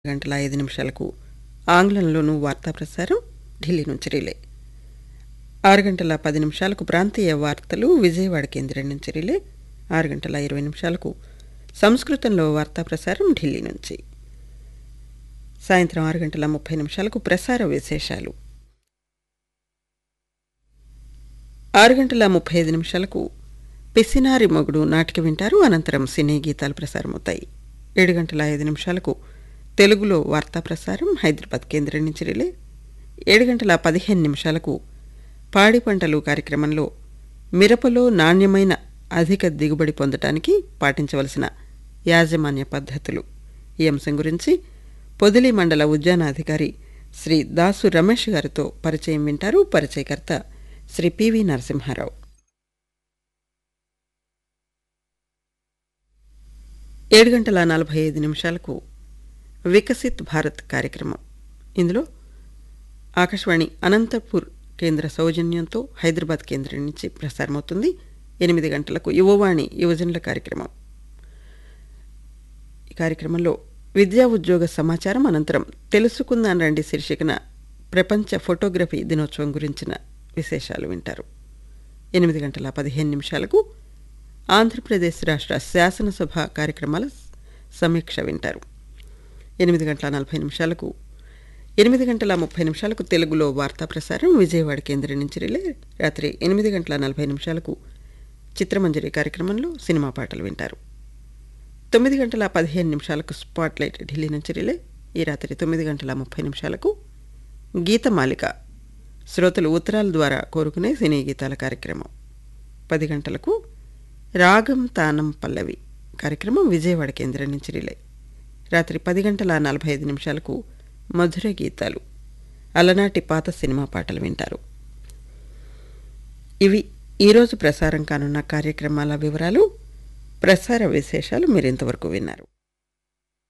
గంటల ఐదు నిమిషాలకు ఆంగ్లంలోనూ వార్తా ప్రసారం ఢిల్లీ నుంచి రిలే ఆరు గంటల పది నిమిషాలకు ప్రాంతీయ వార్తలు విజయవాడ కేంద్రం నుంచి రిలే ఆరు గంటల ఇరవై నిమిషాలకు సంస్కృతంలో వార్తా ప్రసారం ఢిల్లీ నుంచి సాయంత్రం ఆరు గంటల ముప్పై నిమిషాలకు ప్రసార విశేషాలు ఆరు గంటల ముప్పై ఐదు నిమిషాలకు పిసినారి మొగుడు నాటిక వింటారు అనంతరం సినీ గీతాలు ప్రసారమవుతాయి ఏడు గంటల ఐదు నిమిషాలకు తెలుగులో వార్తా ప్రసారం హైదరాబాద్ కేంద్రం నుంచి రిలే ఏడు గంటల పదిహేను నిమిషాలకు పాడి పంటలు కార్యక్రమంలో మిరపలో నాణ్యమైన అధిక దిగుబడి పొందటానికి పాటించవలసిన యాజమాన్య పద్ధతులు ఈ అంశం గురించి పొదిలి మండల ఉద్యానాధికారి శ్రీ దాసు రమేష్ గారితో పరిచయం వింటారు పరిచయకర్త శ్రీ పివి నరసింహారావు ఏడు గంటల నలభై ఐదు నిమిషాలకు వికసిత్ భారత్ కార్యక్రమం ఇందులో ఆకాశవాణి అనంతపూర్ కేంద్ర సౌజన్యంతో హైదరాబాద్ కేంద్రం నుంచి ప్రసారమవుతుంది ఎనిమిది గంటలకు యువవాణి యువజనుల కార్యక్రమం ఈ కార్యక్రమంలో విద్యా ఉద్యోగ సమాచారం అనంతరం తెలుసుకుందాం రండి శీర్షికన ప్రపంచ ఫోటోగ్రఫీ దినోత్సవం గురించిన విశేషాలు వింటారు ఎనిమిది గంటల పదిహేను నిమిషాలకు ఆంధ్రప్రదేశ్ రాష్ట్ర శాసనసభ కార్యక్రమాల సమీక్ష వింటారు ఎనిమిది గంటల నలభై నిమిషాలకు ఎనిమిది గంటల ముప్పై నిమిషాలకు తెలుగులో వార్తా ప్రసారం విజయవాడ కేంద్రం నుంచి రిలే రాత్రి ఎనిమిది గంటల నలభై నిమిషాలకు చిత్రమంజరి కార్యక్రమంలో సినిమా పాటలు వింటారు తొమ్మిది గంటల పదిహేను నిమిషాలకు స్పాట్ లైట్ ఢిల్లీ నుంచి రిలే ఈ రాత్రి తొమ్మిది గంటల ముప్పై నిమిషాలకు గీతమాలిక శ్రోతలు ఉత్తరాల ద్వారా కోరుకునే సినీ గీతాల కార్యక్రమం పది గంటలకు రాగం తానం పల్లవి కార్యక్రమం విజయవాడ కేంద్రం నుంచి రిలే రాత్రి పది గంటల నలభై ఐదు నిమిషాలకు మధుర గీతాలు అలనాటి పాత సినిమా పాటలు వింటారు ఇవి ఈరోజు ప్రసారం కానున్న కార్యక్రమాల వివరాలు ప్రసార విశేషాలు మీరు ఇంతవరకు విన్నారు